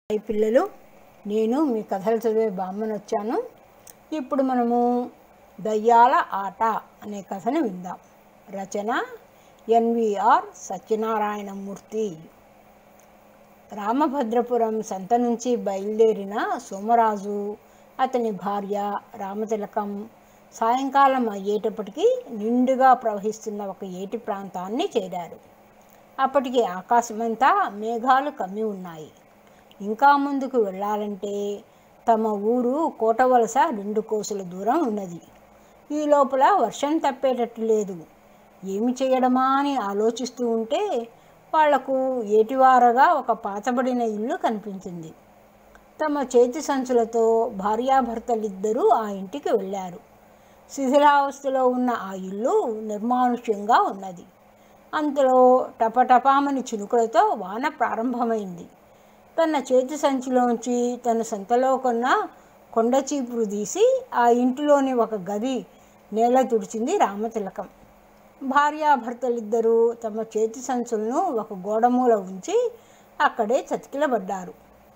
hi పిల్లలు నేను మీ కథలు చదివే బామ్మను వచ్చాను ఇప్పుడు మనము దయ్యాల ఆట అనే కథను విందాం రచన ఎన్విఆర్ సత్యనారాయణమూర్తి రామభద్రపురం సంత నుంచి బయలుదేరిన సోమరాజు అతని భార్య రామతిలకం సాయంకాలం అయ్యేటప్పటికి నిండుగా ప్రవహిస్తున్న ఒక ఏటి ప్రాంతాన్ని చేరారు అప్పటికి ఆకాశమంతా మేఘాలు కమ్మి ఉన్నాయి ఇంకా ముందుకు వెళ్ళాలంటే తమ ఊరు కోటవలస రెండు కోసుల దూరం ఉన్నది ఈ లోపల వర్షం తప్పేటట్టు లేదు ఏమి చేయడమా అని ఆలోచిస్తూ ఉంటే వాళ్లకు ఏటివారగా ఒక పాతబడిన ఇల్లు కనిపించింది తమ చేతి సంచులతో భార్యాభర్తలిద్దరూ ఆ ఇంటికి వెళ్ళారు శిథిలావస్థలో ఉన్న ఆ ఇల్లు నిర్మానుష్యంగా ఉన్నది అంతలో టపటపామని చినుకులతో వాన ప్రారంభమైంది తన చేతి సంచిలోంచి తన సంతలో కొన్న కొండ చీపురు తీసి ఆ ఇంటిలోని ఒక గది నేల తుడిచింది రామతిలకం భార్యాభర్తలిద్దరూ తమ చేతి సంచులను ఒక గోడమూల ఉంచి అక్కడే చతికిలబడ్డారు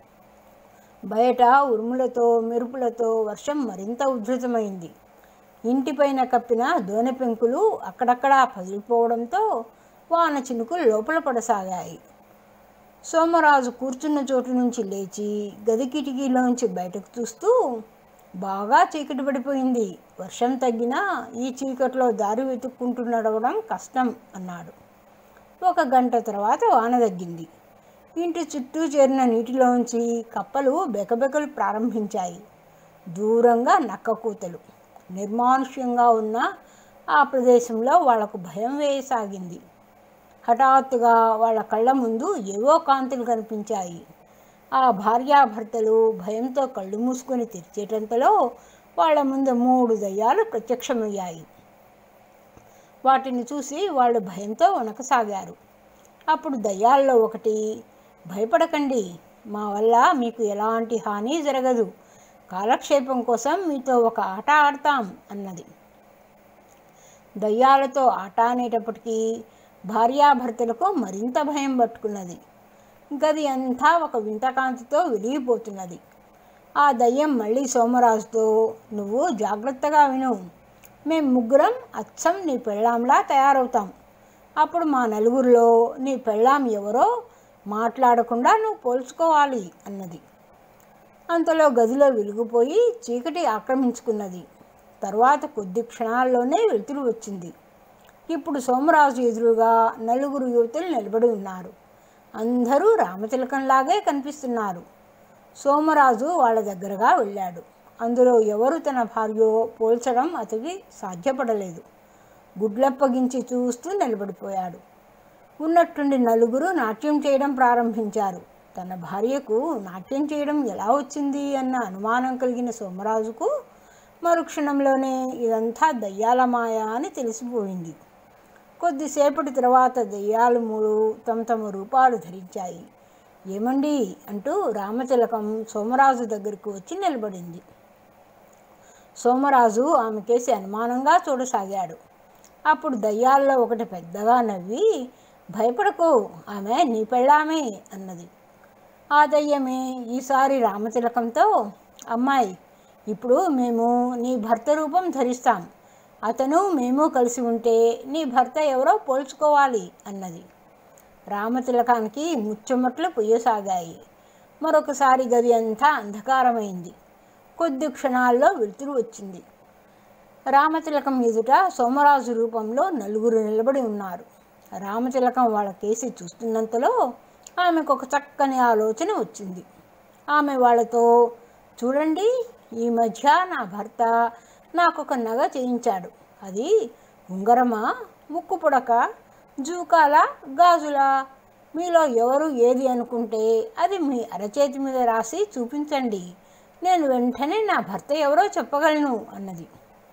బయట ఉరుములతో మెరుపులతో వర్షం మరింత ఉధృతమైంది ఇంటిపైన కప్పిన దోనె పెంకులు అక్కడక్కడా పగిలిపోవడంతో వాన చినుకులు లోపల పడసాగాయి సోమరాజు కూర్చున్న చోటు నుంచి లేచి గది కిటికీలోంచి బయటకు చూస్తూ బాగా చీకటి పడిపోయింది వర్షం తగ్గినా ఈ చీకట్లో దారి వెతుక్కుంటూ నడవడం కష్టం అన్నాడు ఒక గంట తర్వాత వాన తగ్గింది ఇంటి చుట్టూ చేరిన నీటిలోంచి కప్పలు బెకబెకలు ప్రారంభించాయి దూరంగా నక్క కూతలు నిర్మానుష్యంగా ఉన్న ఆ ప్రదేశంలో వాళ్లకు భయం వేయసాగింది హఠాత్తుగా వాళ్ళ కళ్ళ ముందు ఏవో కాంతులు కనిపించాయి ఆ భార్యాభర్తలు భయంతో కళ్ళు మూసుకొని తెరిచేటంతలో వాళ్ళ ముందు మూడు దయ్యాలు ప్రత్యక్షమయ్యాయి వాటిని చూసి వాళ్ళు భయంతో వణకసాగారు అప్పుడు దయ్యాల్లో ఒకటి భయపడకండి మా వల్ల మీకు ఎలాంటి హాని జరగదు కాలక్షేపం కోసం మీతో ఒక ఆట ఆడతాం అన్నది దయ్యాలతో ఆట అనేటప్పటికీ భార్యాభర్తలకు మరింత భయం పట్టుకున్నది గది అంతా ఒక వింతకాంతితో వెలిగిపోతున్నది ఆ దయ్యం మళ్ళీ సోమరాజుతో నువ్వు జాగ్రత్తగా విను మేం ముగ్గురం అచ్చం నీ పెళ్ళాంలా తయారవుతాం అప్పుడు మా నలుగురిలో నీ పెళ్ళాం ఎవరో మాట్లాడకుండా నువ్వు పోల్చుకోవాలి అన్నది అంతలో గదిలో వెలిగిపోయి చీకటి ఆక్రమించుకున్నది తర్వాత కొద్ది క్షణాల్లోనే వెలుతురు వచ్చింది ఇప్పుడు సోమరాజు ఎదురుగా నలుగురు యువతులు నిలబడి ఉన్నారు అందరూ రామతిలకంలాగే కనిపిస్తున్నారు సోమరాజు వాళ్ళ దగ్గరగా వెళ్ళాడు అందులో ఎవరు తన భార్యో పోల్చడం అతడికి సాధ్యపడలేదు గుడ్లప్పగించి చూస్తూ నిలబడిపోయాడు ఉన్నట్టుండి నలుగురు నాట్యం చేయడం ప్రారంభించారు తన భార్యకు నాట్యం చేయడం ఎలా వచ్చింది అన్న అనుమానం కలిగిన సోమరాజుకు మరుక్షణంలోనే ఇదంతా దయ్యాల మాయ అని తెలిసిపోయింది కొద్దిసేపటి తర్వాత దెయ్యాలు మూడు తమ తమ రూపాలు ధరించాయి ఏమండి అంటూ రామతిలకం సోమరాజు దగ్గరికి వచ్చి నిలబడింది సోమరాజు ఆమె కేసి అనుమానంగా చూడసాగాడు అప్పుడు దయ్యాల్లో ఒకటి పెద్దగా నవ్వి భయపడకు ఆమె నీ పెళ్ళామే అన్నది ఆ దయ్యమే ఈసారి రామతిలకంతో అమ్మాయి ఇప్పుడు మేము నీ భర్త రూపం ధరిస్తాం అతను మేము కలిసి ఉంటే నీ భర్త ఎవరో పోల్చుకోవాలి అన్నది రామతిలకానికి ముచ్చుమట్లు పొయ్యసాగాయి మరొకసారి గది అంతా అంధకారమైంది కొద్ది క్షణాల్లో వెలుతురు వచ్చింది రామతిలకం ఎదుట సోమరాజు రూపంలో నలుగురు నిలబడి ఉన్నారు రామతిలకం వాళ్ళ కేసి చూస్తున్నంతలో ఆమెకు ఒక చక్కని ఆలోచన వచ్చింది ఆమె వాళ్ళతో చూడండి ఈ మధ్య నా భర్త నాకు ఒక నగ చేయించాడు అది ఉంగరమా ముక్కు పుడక జూకాల గాజులా మీలో ఎవరు ఏది అనుకుంటే అది మీ అరచేతి మీద రాసి చూపించండి నేను వెంటనే నా భర్త ఎవరో చెప్పగలను అన్నది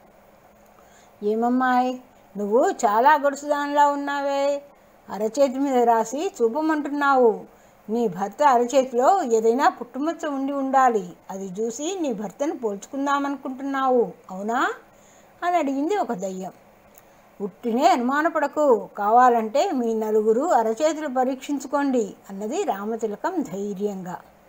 ఏమమ్మాయి నువ్వు చాలా గడుసుదానిలా ఉన్నావే అరచేతి మీద రాసి చూపమంటున్నావు నీ భర్త అరచేతిలో ఏదైనా పుట్టుమచ్చ ఉండి ఉండాలి అది చూసి నీ భర్తను పోల్చుకుందామనుకుంటున్నావు అవునా అని అడిగింది ఒక దయ్యం ఉట్టినే అనుమానపడకు కావాలంటే మీ నలుగురు అరచేతులు పరీక్షించుకోండి అన్నది రామతిలకం ధైర్యంగా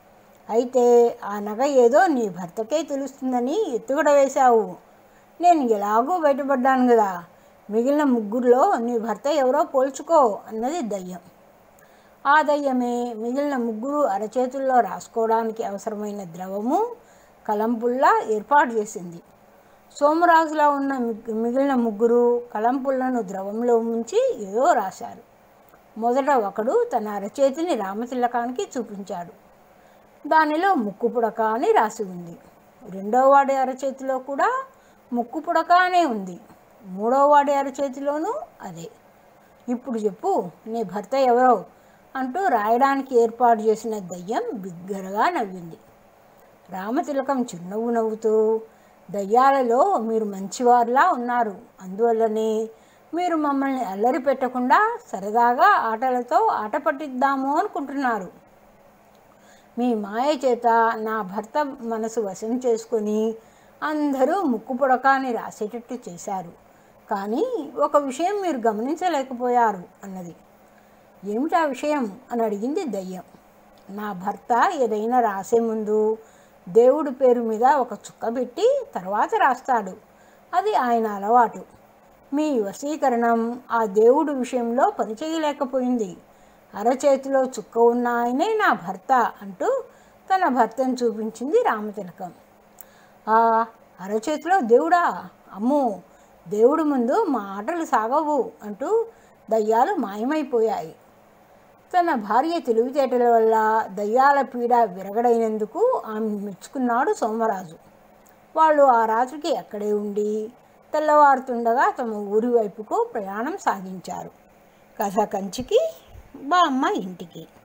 అయితే ఆ నగ ఏదో నీ భర్తకే తెలుస్తుందని ఎత్తుగడ వేశావు నేను ఎలాగో బయటపడ్డాను కదా మిగిలిన ముగ్గురులో నీ భర్త ఎవరో పోల్చుకో అన్నది దయ్యం ఆ దయ్యమే మిగిలిన ముగ్గురు అరచేతుల్లో రాసుకోవడానికి అవసరమైన ద్రవము కలంపుల్లా ఏర్పాటు చేసింది సోమరాజులా ఉన్న మిగ్- మిగిలిన ముగ్గురు కలంపులను ద్రవంలో ముంచి ఏదో రాశారు మొదట ఒకడు తన అరచేతిని రామతిలకానికి చూపించాడు దానిలో ముక్కు పుడక అని రాసి ఉంది రెండో వాడి అరచేతిలో కూడా ముక్కు పుడక అనే ఉంది మూడో వాడి అరచేతిలోనూ అదే ఇప్పుడు చెప్పు నీ భర్త ఎవరో అంటూ రాయడానికి ఏర్పాటు చేసిన దయ్యం బిగ్గరగా నవ్వింది రామతిలకం చిరునవ్వు నవ్వుతూ దయ్యాలలో మీరు మంచివారులా ఉన్నారు అందువల్లనే మీరు మమ్మల్ని అల్లరి పెట్టకుండా సరదాగా ఆటలతో ఆట పట్టిద్దాము అనుకుంటున్నారు మీ మాయ చేత నా భర్త మనసు వశం చేసుకొని అందరూ ముక్కు పుడకాన్ని రాసేటట్టు చేశారు కానీ ఒక విషయం మీరు గమనించలేకపోయారు అన్నది ఏమిటా విషయం అని అడిగింది దయ్యం నా భర్త ఏదైనా రాసే ముందు దేవుడి పేరు మీద ఒక చుక్క పెట్టి తర్వాత రాస్తాడు అది ఆయన అలవాటు మీ వశీకరణం ఆ దేవుడి విషయంలో పనిచేయలేకపోయింది అరచేతిలో చుక్క ఉన్న ఆయనే నా భర్త అంటూ తన భర్తను చూపించింది రామతిలకం ఆ అరచేతిలో దేవుడా అమ్మో దేవుడి ముందు మా ఆటలు సాగవు అంటూ దయ్యాలు మాయమైపోయాయి తన భార్య తెలివితేటల వల్ల దయ్యాల పీడ విరగడైనందుకు ఆమె మెచ్చుకున్నాడు సోమరాజు వాళ్ళు ఆ రాత్రికి అక్కడే ఉండి తెల్లవారుతుండగా తమ ఊరి వైపుకు ప్రయాణం సాగించారు కథ కంచికి బామ్మ ఇంటికి